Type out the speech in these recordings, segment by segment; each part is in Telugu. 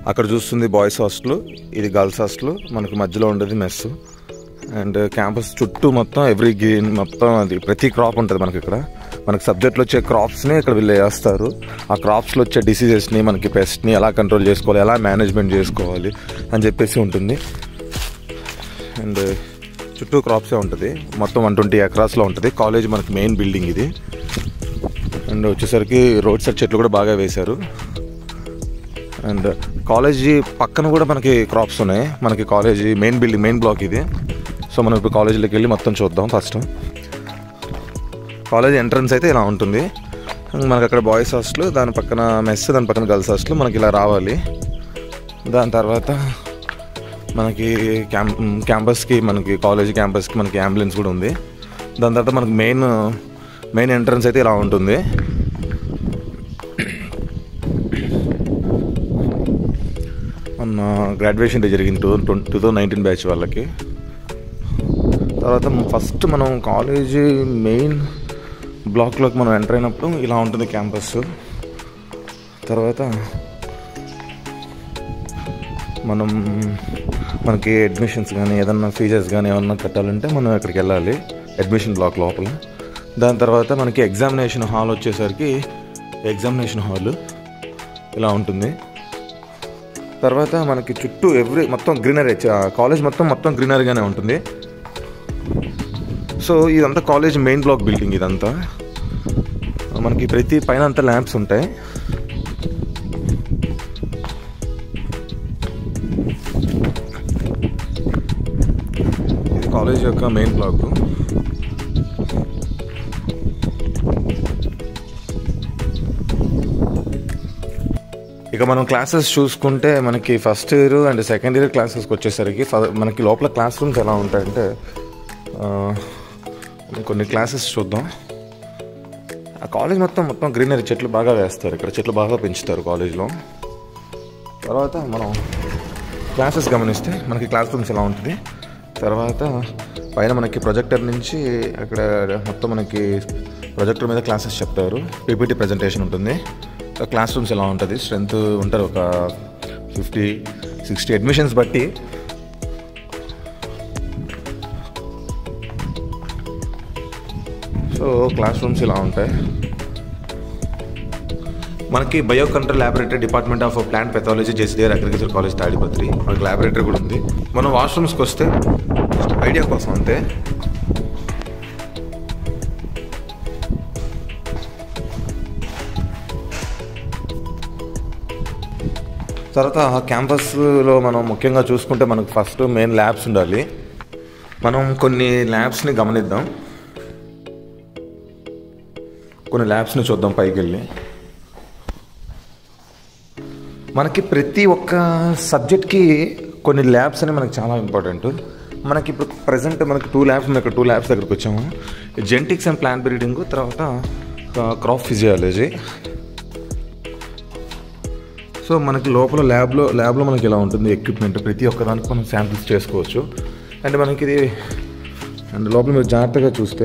అక్కడ చూస్తుంది బాయ్స్ హాస్టల్ ఇది గర్ల్స్ హాస్టల్ మనకు మధ్యలో ఉండేది మెస్ అండ్ క్యాంపస్ చుట్టూ మొత్తం ఎవ్రీ గ్రీన్ మొత్తం అది ప్రతి క్రాప్ ఉంటుంది మనకి ఇక్కడ మనకి సబ్జెక్ట్లో వచ్చే క్రాప్స్ని ఇక్కడ వీళ్ళు వేస్తారు ఆ క్రాప్స్లో వచ్చే డిసీజెస్ని మనకి పెస్ట్ని ఎలా కంట్రోల్ చేసుకోవాలి ఎలా మేనేజ్మెంట్ చేసుకోవాలి అని చెప్పేసి ఉంటుంది అండ్ చుట్టూ క్రాప్సే ఉంటుంది మొత్తం వన్ ట్వంటీ ఎకరాస్లో ఉంటుంది కాలేజ్ మనకి మెయిన్ బిల్డింగ్ ఇది అండ్ వచ్చేసరికి రోడ్ సైడ్ చెట్లు కూడా బాగా వేశారు అండ్ కాలేజీ పక్కన కూడా మనకి క్రాప్స్ ఉన్నాయి మనకి college main building main block ఇది సో మనం ఇప్పుడు కాలేజీలోకి వెళ్ళి మొత్తం చూద్దాం ఫస్ట్ కాలేజ్ ఎంట్రన్స్ అయితే ఇలా ఉంటుంది మనకి అక్కడ బాయ్స్ హాస్టల్ దాని పక్కన మెస్ దాని పక్కన గర్ల్స్ హాస్టల్ మనకి ఇలా రావాలి దాని తర్వాత మనకి క్యాంప్ క్యాంపస్కి మనకి కాలేజ్ క్యాంపస్కి మనకి అంబులెన్స్ కూడా ఉంది దాని తర్వాత మనకి మెయిన్ మెయిన్ ఎంట్రన్స్ అయితే ఇలా ఉంటుంది మొన్న గ్రాడ్యుయేషన్ డే జరిగింది two two thousand nineteen batch వాళ్ళకి తర్వాత ఫస్ట్ మనం కాలేజీ మెయిన్ బ్లాక్లోకి మనం ఎంటర్ అయినప్పుడు ఇలా ఉంటుంది క్యాంపస్ తర్వాత మనం మనకి అడ్మిషన్స్ కానీ ఏదన్నా ఫీజెస్ కానీ ఏమన్నా కట్టాలంటే మనం అక్కడికి వెళ్ళాలి అడ్మిషన్ బ్లాక్ లోపల దాని తర్వాత మనకి ఎగ్జామినేషన్ హాల్ వచ్చేసరికి ఎగ్జామినేషన్ హాల్ ఇలా ఉంటుంది తర్వాత మనకి చుట్టూ ఎవ్రీ మొత్తం గ్రీనరీ కాలేజ్ మొత్తం మొత్తం గ్రీనరీగానే ఉంటుంది సో ఇదంతా కాలేజ్ మెయిన్ బ్లాక్ బిల్డింగ్ ఇదంతా మనకి ప్రతి పైన అంతా ల్యాంప్స్ ఉంటాయి ఇది కాలేజ్ యొక్క మెయిన్ బ్లాక్ ఇక మనం క్లాసెస్ చూసుకుంటే మనకి first year and second year క్లాసెస్కి వచ్చేసరికి ఫ- మనకి లోపల క్లాస్ రూమ్స్ ఎలా ఉంటాయంటే ఆ, కొన్ని క్లాసెస్ చూద్దాం ఆ కాలేజ్ మొత్తం మొత్తం గ్రీనరీ చెట్లు బాగా వేస్తారు ఇక్కడ చెట్లు బాగా పెంచుతారు కాలేజ్లో తర్వాత మనం క్లాసెస్ గమనిస్తే మనకి క్లాస్ రూమ్స్ ఎలా ఉంటుంది తర్వాత పైన మనకి ప్రొజెక్టర్ నుంచి అక్కడ మొత్తం మనకి ప్రొజెక్టర్ మీద క్లాసెస్ చెప్తారు పీపీటీ ప్రజెంటేషన్ ఉంటుంది క్లాస్ రూమ్స్ ఎలా ఉంటుంది స్ట్రెంత్ ఉంటారు ఒక ఫిఫ్టీ సిక్స్టీ అడ్మిషన్స్ బట్టి సో క్లాస్ రూమ్స్ ఇలా ఉంటాయి మనకి bio control laboratory department of plant pathology JCDR agriculture college Tadipatri మనకి ల్యాబొరేటరీ కూడా ఉంది మనం వాష్రూమ్స్కి వస్తే ఐడియా కోసం అంతే తర్వాత క్యాంపస్లో మనం ముఖ్యంగా చూసుకుంటే మనకు ఫస్ట్ మెయిన్ ల్యాబ్స్ ఉండాలి మనం కొన్ని ల్యాబ్స్ని గమనిద్దాం కొన్ని ల్యాబ్స్ని చూద్దాం పైకి వెళ్ళి మనకి ప్రతి ఒక్క సబ్జెక్ట్కి కొన్ని ల్యాబ్స్ అని మనకి చాలా ఇంపార్టెంట్ మనకి ఇప్పుడు ప్రజెంట్ మనకి టూ ల్యాబ్స్ ఉన్నాయి ఇక్కడ టూ ల్యాబ్స్ దగ్గరికి వచ్చాము జెంటిక్స్ అండ్ ప్లాంట్ బ్రీడింగ్ తర్వాత క్రాప్ ఫిజియాలజీ సో మనకి లోపల ల్యాబ్లో ల్యాబ్లో మనకి ఇలా ఉంటుంది ఎక్విప్మెంట్ ప్రతి ఒక్కదానికి మనం శాంపిల్స్ చేసుకోవచ్చు అండ్ మనకి ఇది అండ్ లోపల మీరు జాగ్రత్తగా చూస్తే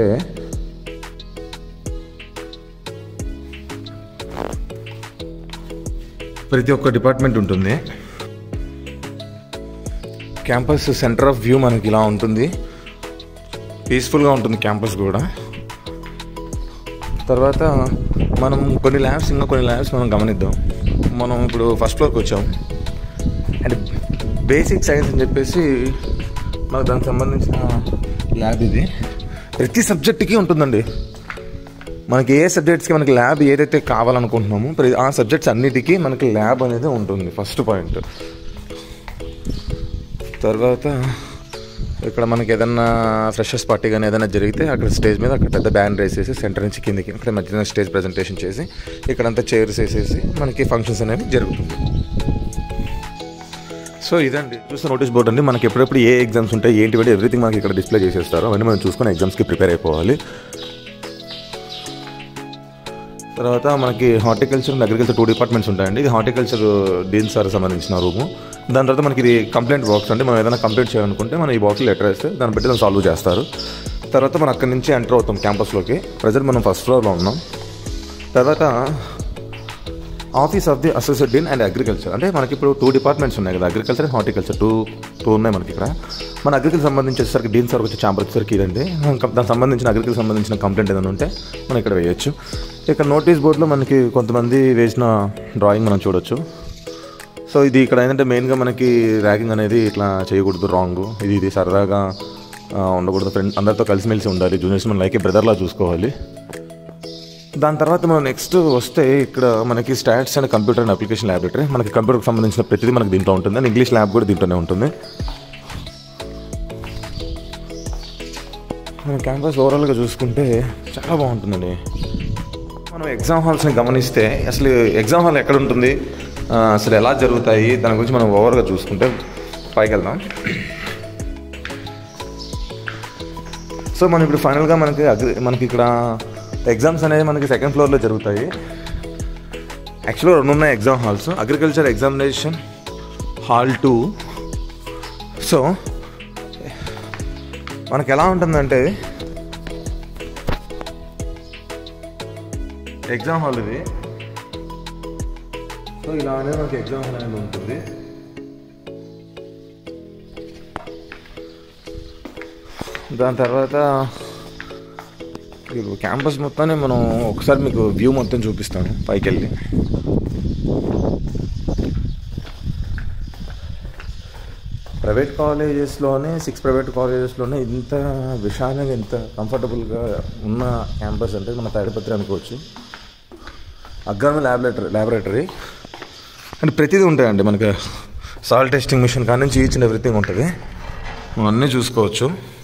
ప్రతి ఒక్క డిపార్ట్మెంట్ ఉంటుంది క్యాంపస్ సెంటర్ ఆఫ్ వ్యూ మనకి ఇలా ఉంటుంది పీస్ఫుల్గా ఉంటుంది క్యాంపస్ కూడా తర్వాత మనం కొన్ని ల్యాబ్స్ ఇంకా కొన్ని ల్యాబ్స్ మనం గమనిద్దాం మనం ఇప్పుడు ఫస్ట్ ఫ్లోర్కి వచ్చాం అండ్ బేసిక్ సైన్స్ అని చెప్పేసి మనకు దానికి సంబంధించిన ల్యాబ్ ఇది ప్రతి సబ్జెక్ట్కి ఉంటుందండి మనకి ఏ సబ్జెక్ట్స్కి మనకి ల్యాబ్ ఏదైతే కావాలనుకుంటున్నామో ప్రతి ఆ సబ్జెక్ట్స్ అన్నిటికీ మనకి ల్యాబ్ అనేది ఉంటుంది ఫస్ట్ పాయింట్ తర్వాత ఇక్కడ మనకి ఏదన్నా ఫ్రెషర్స్ పార్టీ కానీ ఏదైనా జరిగితే అక్కడ స్టేజ్ మీద అక్కడ పెద్ద బ్యాన్ వేసేసి సెంటర్ నుంచి కిందికి అక్కడ మధ్యన స్టేజ్ ప్రజెంటేషన్ చేసి ఇక్కడంతా చైర్స్ వేసేసి మనకి ఫంక్షన్స్ అనేవి జరుగుతుంది సో ఇదండి చూస్తే నోటీస్ బోర్డ్ అండి మనకి ఎప్పుడెప్పుడు ఏ ఎగ్జామ్స్ ఉంటాయి ఏంటి అంటే ఎవ్రీథింగ్ మనకి ఇక్కడ డిస్ప్లే చేసేస్తారు అవన్నీ మనం చూసుకొని ఎగ్జామ్స్కి ప్రిపేర్ అయిపోవాలి తర్వాత మనకి horticulture and agriculture two departments ఉంటాయండి ఇది హార్టికల్చర్ డీన్ సార్ సంబంధించిన రూము దాని తర్వాత మనకి ఇది కంప్లైంట్ బాక్స్ అంటే మనం ఏదైనా కంప్లైంట్ చేయాలనుకుంటే మనం ఈ బాక్స్లో లెటర్ వేస్తే దాన్ని బట్టి దాన్ని సాల్వ్ చేస్తారు తర్వాత మనం అక్కడి నుంచి ఎంటర్ అవుతాం క్యాంపస్లోకి ప్రజెంట్ మనం ఫస్ట్ ఫ్లోర్లో ఉన్నాం తర్వాత office of the associate dean and agriculture అంటే మనకి ఇప్పుడు టూ డిపార్ట్మెంట్స్ ఉన్నాయి కదా agriculture and horticulture two two ఉన్నాయి మనకి ఇక్కడ మన అగ్రికల్చర్ సంబంధించి వచ్చేసరికి డీన్ సార్ వచ్చి ఛాంబర్ వచ్చేసరికి ఇదండి ఇంకా దానికి సంబంధించిన అగ్రికల్చర్ సంబంధించిన కంప్లైంట్ ఏదైనా ఉంటే మనం ఇక్కడ వేయచ్చు ఇక్కడ నోటీస్ బోర్డులో మనకి కొంతమంది వేసిన డ్రాయింగ్ మనం చూడొచ్చు సో ఇది ఇక్కడ ఏంటంటే మెయిన్గా మనకి ర్యాగింగ్ అనేది ఇట్లా చేయకూడదు రాంగ్ ఇది ఇది సరదాగా ఆ, ఉండకూడదు ఫ్రెండ్ అందరితో కలిసిమెలిసి ఉండాలి జూనియర్స్ మనం లైక్ బ్రదర్లా చూసుకోవాలి దాని తర్వాత మనం నెక్స్ట్ వస్తే ఇక్కడ మనకి stats and computer and application laboratory మనకి కంప్యూటర్కి సంబంధించిన ప్రతిదీ మనకి దీంట్లో ఉంటుంది అండ్ ఇంగ్లీష్ ల్యాబ్ కూడా దీంట్లోనే ఉంటుంది మన క్యాంపస్ ఓవరాల్గా చూసుకుంటే చాలా బాగుంటుందండి మనం ఎగ్జామ్ హాల్స్ని గమనిస్తే అసలు ఎగ్జామ్ హాల్ ఎక్కడ ఉంటుంది ఆ, అసలు ఎలా జరుగుతాయి దాని గురించి మనం ఓవర్గా చూసుకుంటే పైకి వెళ్దాం సో మనం ఇప్పుడు ఫైనల్గా మనకి అగ్రి మనకి ఇక్కడ ఎగ్జామ్స్ అనేది మనకి సెకండ్ ఫ్లోర్లో జరుగుతాయి యాక్చువల్గా రెండు ఉన్నాయి exam halls agriculture examination hall two so మనకి ఎలా ఉంటుందంటే ఎగ్జామ్ హాల్ ఇది సో ఇలా అనేది మనకి ఎగ్జామ్ హాల్ అనేది ఉంటుంది దాని తర్వాత ఇది క్యాంపస్ మొత్తాన్ని మనం ఒకసారి మీకు వ్యూ మొత్తం చూపిస్తాను పైకి వెళ్ళి ప్రైవేట్ కాలేజెస్లోనే సిక్స్ ప్రైవేట్ కాలేజెస్లోనే ఇంత విశాలంగా ఇంత కంఫర్టబుల్గా ఉన్న క్యాంపస్ అంటే మన తాడిపత్రి అనుకోవచ్చు అగ్రామి ల్యాబొరేటరీ ల్యాబొరేటరీ అండ్ ప్రతిదీ ఉంటాయండి మనకి సాల్ టెస్టింగ్ మిషన్ కాడి నుంచి ఈచ్ అండ్ ఎవ్రీథింగ్ ఉంటుంది మనం అన్నీ చూసుకోవచ్చు